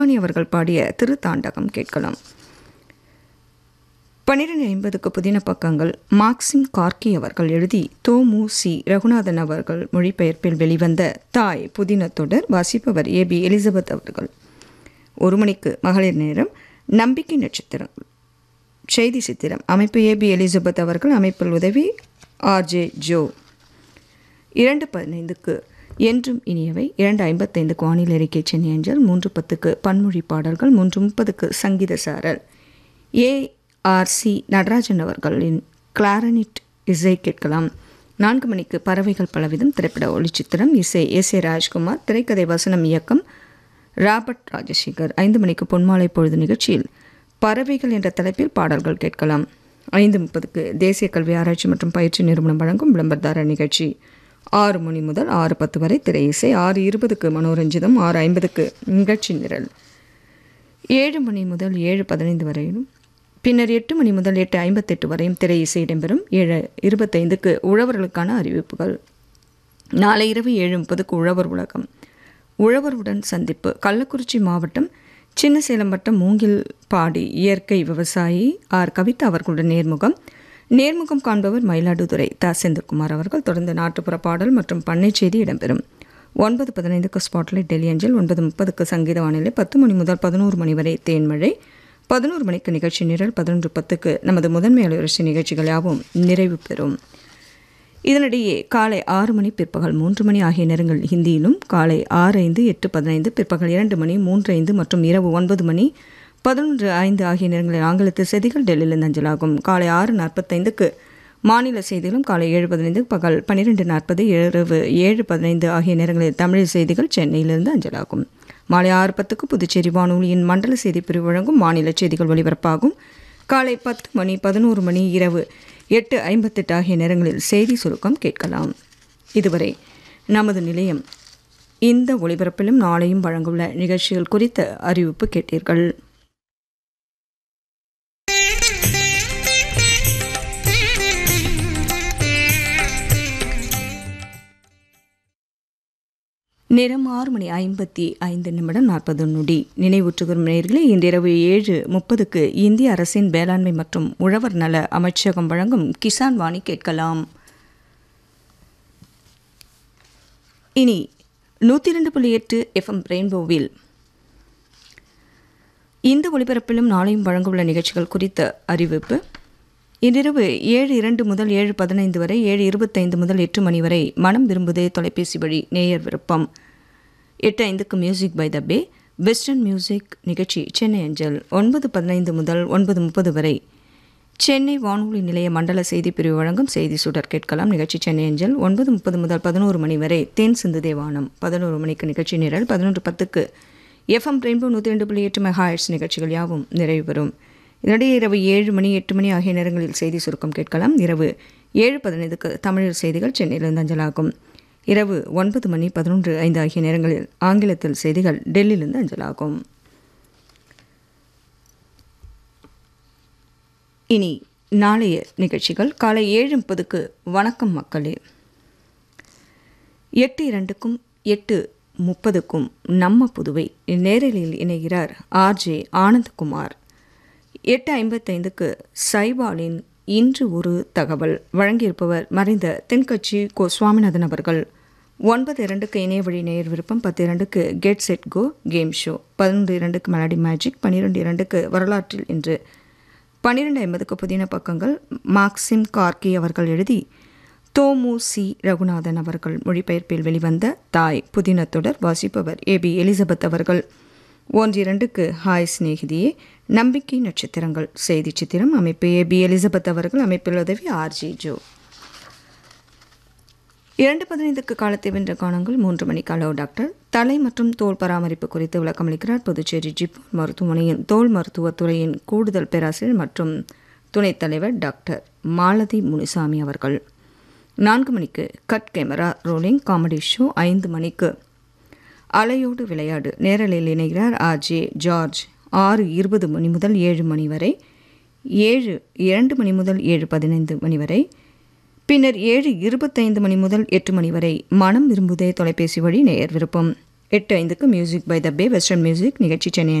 வாணி அவர்கள் பாடிய திருத்தாண்டகம் கேட்கலாம் பன்னிரெண்டு ஐம்பதுக்கு புதின பக்கங்கள் மார்க்சிம் கார்கி அவர்கள் எழுதி தோ மு சி ரகுநாதன் அவர்கள் மொழிபெயர்ப்பில் வெளிவந்த தாய் புதின தொடர் வாசிப்பவர் ஏ பி எலிசபெத் அவர்கள் ஒரு மணிக்கு மகளிர் நேரம் நம்பிக்கை நட்சத்திரம் செய்தி சித்திரம் அமைப்பு ஏ பி எலிசபெத் அவர்கள் அமைப்பில் உதவி ஆர்ஜே ஜோ இரண்டு பதினைந்துக்கு என்றும் இனியவை இரண்டு ஐம்பத்தைந்துக்கு வானிலை அறிக்கை சென்னை அஞ்சல் மூன்று பத்துக்கு பன்மொழி பாடல்கள் மூன்று முப்பதுக்கு சங்கீத சாரல் ஏ ஆர் சி நடராஜன் அவர்களின் கிளாரனிட் இசை கேட்கலாம் நான்கு மணிக்கு பறவைகள் பலவிதம் திரைப்பட ஒளிச்சித்திரம் இசை எஸ் ஏ ராஜ்குமார் திரைக்கதை வசனம் இயக்கம் ராபர்ட் ராஜசேகர் ஐந்து மணிக்கு பொன்மாலை பொழுது நிகழ்ச்சியில் பறவைகள் என்ற தலைப்பில் பாடல்கள் கேட்கலாம் ஐந்து முப்பதுக்கு தேசிய கல்வி ஆராய்ச்சி மற்றும் பயிற்சி நிறுவனம் வழங்கும் விளம்பரதார நிகழ்ச்சி ஆறு மணி முதல் ஆறு பத்து வரை திரை இசை ஆறு இருபதுக்கு மனோரஞ்சிதம் ஆறு ஐம்பதுக்கு நிகழ்ச்சி நிரல் ஏழு மணி முதல் ஏழு பதினைந்து வரையிலும் பின்னர் எட்டு மணி முதல் எட்டு ஐம்பத்தெட்டு வரையும் திரை இசை இடம்பெறும் ஏழு இருபத்தைந்துக்கு உழவர்களுக்கான அறிவிப்புகள் நாளை இரவு ஏழு முப்பதுக்கு உழவர் உலகம் உழவருடன் சந்திப்பு கள்ளக்குறிச்சி மாவட்டம் சின்னசேலம் வட்டம் மூங்கில் பாடி இயற்கை விவசாயி ஆர் கவிதா அவர்களுடன் நேர்முகம் நேர்முகம் காண்பவர் மயிலாடுதுறை த செந்தில்குமார் அவர்கள் தொடர்ந்து நாட்டுப்புற பாடல் மற்றும் பண்ணை செய்தி இடம்பெறும் ஒன்பது பதினைந்துக்கு ஸ்பாட்லைட் டெல்லி அஞ்சல் ஒன்பது முப்பதுக்கு சங்கீத வானிலை பத்து மணி முதல் பதினோரு மணி வரை தேன்மழை பதினோரு மணிக்கு நிகழ்ச்சி நிரல் பதினொன்று பத்துக்கு நமது முதன்மை அலுவலர்ச்சி நிகழ்ச்சிகள் யாவும் நிறைவு பெறும் இதனிடையே காலை ஆறு மணி பிற்பகல் மூன்று மணி ஆகிய நேரங்கள் ஹிந்தியிலும் காலை ஆறு ஐந்து எட்டு பதினைந்து பிற்பகல் இரண்டு மணி மூன்று ஐந்து மற்றும் இரவு ஒன்பது மணி பதினொன்று ஐந்து ஆகிய நேரங்களில் ஆங்கிலத்தில் செய்திகள் டெல்லியிலிருந்து அஞ்சலாகும் காலை ஆறு நாற்பத்தைந்துக்கு மாநில செய்திகளும் காலை ஏழு பதினைந்து பகல் பன்னிரெண்டு நாற்பது இரவு ஏழு பதினைந்து ஆகிய நேரங்களில் தமிழ் செய்திகள் சென்னையிலிருந்து அஞ்சலாகும் மாலை ஆறு பத்துக்கு புதுச்சேரி வானொலியின் மண்டல செய்தி பிரிவு வழங்கும் மாநில செய்திகள் ஒலிபரப்பாகும் காலை பத்து மணி பதினோரு மணி இரவு எட்டு ஐம்பத்தெட்டு ஆகிய நேரங்களில் செய்தி சுருக்கம் கேட்கலாம் இதுவரை நமது நிலையம் இந்த ஒளிபரப்பிலும் நாளையும் வழங்குள்ள நிகழ்ச்சிகள் குறித்த அறிவிப்பு கேட்டீர்கள் நேரம் ஆறு மணி ஐம்பத்தி ஐந்து நிமிடம் நாற்பது நொடி நினைவூற்றுகிறோம் நேர்களே இன்றிரவு ஏழு முப்பதுக்கு இந்திய அரசின் வேளாண்மை மற்றும் உழவர் நல அமைச்சகம் வழங்கும் கிசான் வாணி கேட்கலாம் இனி நூற்றி இரண்டு புள்ளி எட்டு எஃப்எம் ரெயின்போவில் இந்த ஒளிபரப்பிலும் நாளையும் வழங்கவுள்ள நிகழ்ச்சிகள் குறித்த அறிவிப்பு இன்றிரவு ஏழு இரண்டு முதல் ஏழு பதினைந்து வரை ஏழு இருபத்தைந்து முதல் எட்டு மணி வரை மனம் விரும்புதே தொலைபேசி வழி நேயர் விருப்பம் எட்டு ஐந்துக்கு music by the bay western music நிகழ்ச்சி சென்னை அஞ்சல் ஒன்பது பதினைந்து முதல் ஒன்பது முப்பது வரை சென்னை வானொலி நிலைய மண்டல செய்தி பிரிவு வழங்கும் செய்தி சுடர் கேட்கலாம் நிகழ்ச்சி சென்னை அஞ்சல் ஒன்பது முப்பது முதல் பதினோரு மணி வரை தேன் சிந்து தேவானம் பதினோரு மணிக்கு நிகழ்ச்சி நிரல் பதினொன்று பத்துக்கு எஃப்எம் ரெயின்போ நூற்றி ரெண்டு புள்ளி எட்டு மெகாஹெட்ஸ் நிகழ்ச்சிகள் யாவும் நிறைவு பெறும் இதனிடையே இரவு ஏழு மணி எட்டு மணி ஆகிய நேரங்களில் செய்தி சுருக்கம் கேட்கலாம் இரவு ஏழு பதினைந்துக்கு தமிழர் செய்திகள் சென்னையிலிருந்து அஞ்சலாகும் இரவு ஒன்பது மணி பதினொன்று ஐந்து ஆகிய நேரங்களில் ஆங்கிலத்தில் செய்திகள் டெல்லியிலிருந்து அஞ்சலாகும் இனி நாளைய நிகழ்ச்சிகள் காலை ஏழு முப்பதுக்கு வணக்கம் மக்களே எட்டு இரண்டுக்கும் எட்டு முப்பதுக்கும் நம்ம புதுவை நேரலில் இணைகிறார் ஆர்ஜே ஆனந்த்குமார் எட்டு ஐம்பத்தைந்துக்கு சைபாலின் இன்று ஒரு தகவல் வழங்கியிருப்பவர் மறைந்த தென்கட்சி கோ சுவாமிநாதன் அவர்கள் ஒன்பது இரண்டுக்கு இணைய வழி நேயர் விருப்பம் பத்து இரண்டுக்கு get set go game show பதினொன்று இரண்டுக்கு மெலடி மேஜிக் பன்னிரெண்டு இரண்டுக்கு வரலாற்றில் இன்று பன்னிரெண்டு ஐம்பதுக்கு புதின பக்கங்கள் மார்க்சிம் கார்கி அவர்கள் எழுதி தோமு சி ரகுநாதன் அவர்கள் மொழிபெயர்ப்பில் வெளிவந்த தாய் புதின தொடர் வாசிப்பவர் ஏ பி எலிசபெத் அவர்கள் ஒன்றிரண்டுக்கு ஹாய் சிநேகிதியே நம்பிக்கை நட்சத்திரங்கள் செய்தி சித்திரம் அமைப்பு ஏ பி எலிசபெத் அவர்கள் அமைப்பில் உதவி ஆர்ஜி ஜோ இரண்டு பதினைந்துக்கு காலத்தை வென்ற காணங்கள் மூன்று மணி காலோ டாக்டர் தலை மற்றும் தோல் பராமரிப்பு குறித்து விளக்கமளிக்கிறார் புதுச்சேரி ஜிப் மருத்துவமனையின் தோல் மருத்துவத்துறையின் கூடுதல் பேராசிரியர் மற்றும் துணைத் தலைவர் டாக்டர் மாலதி முனிசாமி அவர்கள் நான்கு மணிக்கு cut camera rolling comedy show ஐந்து மணிக்கு அலையோடு விளையாடு நேரலில் இணைகிறார் ஆர் ஜே ஜார்ஜ் ஆறு இருபது மணி முதல் ஏழு மணி வரை ஏழு இரண்டு மணி முதல் ஏழு பதினைந்து மணி வரை பின்னர் ஏழு இருபத்தைந்து மணி முதல் எட்டு மணி வரை மனம் விரும்புதே தொலைபேசி வழி நேயர் விருப்பம் எட்டு ஐந்துக்கு music by the bay western music நிகழ்ச்சி சென்னை